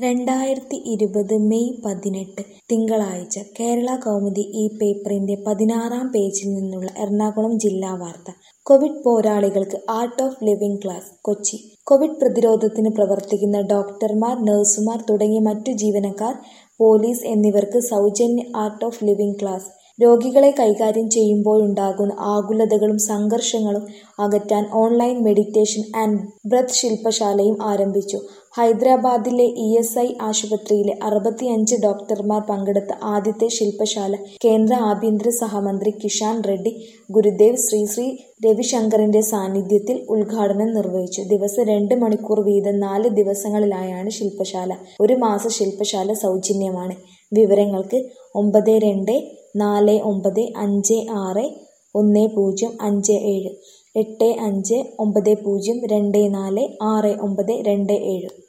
രണ്ടായിരത്തി ഇരുപത് മെയ് പതിനെട്ട് തിങ്കളാഴ്ച കേരളകൗമുദി ഈ പേപ്പറിന്റെ പതിനാറാം പേജിൽ നിന്നുള്ള എറണാകുളം ജില്ലാ വാർത്ത കോവിഡ് പോരാളികൾക്ക് art of living class Kochi COVID പ്രതിരോധത്തിന് പ്രവർത്തിക്കുന്ന ഡോക്ടർമാർ നഴ്സുമാർ തുടങ്ങിയ മറ്റു ജീവനക്കാർ പോലീസ് എന്നിവർക്ക് സൗജന്യ ആർട്ട് ഓഫ് ലിവിംഗ് ക്ലാസ് രോഗികളെ കൈകാര്യം ചെയ്യുമ്പോഴുണ്ടാകുന്ന ആകുലതകളും സംഘർഷങ്ങളും അകറ്റാൻ ഓൺലൈൻ മെഡിറ്റേഷൻ ആൻഡ് ബ്രത്ത് ശില്പശാലയും ആരംഭിച്ചു ഹൈദരാബാദിലെ ഇ എസ് ഐ ആശുപത്രിയിലെ അറുപത്തിയഞ്ച് ഡോക്ടർമാർ പങ്കെടുത്ത ആദ്യത്തെ ശില്പശാല കേന്ദ്ര ആഭ്യന്തര സഹമന്ത്രി കിഷൻ റെഡ്ഡി ഗുരുദേവ് ശ്രീ ശ്രീ രവിശങ്കറിന്റെ സാന്നിധ്യത്തിൽ ഉദ്ഘാടനം നിർവഹിച്ചു ദിവസം രണ്ട് മണിക്കൂർ വീതം നാല് ദിവസങ്ങളിലായാണ് ശില്പശാല ഒരു മാസ ശില്പശാല സൗജന്യമാണ് വിവരങ്ങൾക്ക് ഒമ്പത് രണ്ട് നാല് ഒമ്പത് അഞ്ച് ആറ് ഒന്ന് പൂജ്യം അഞ്ച് ഏഴ് എട്ട് അഞ്ച് ഒമ്പത് പൂജ്യം രണ്ട് നാല് ആറ് ഒമ്പത് രണ്ട് ഏഴ്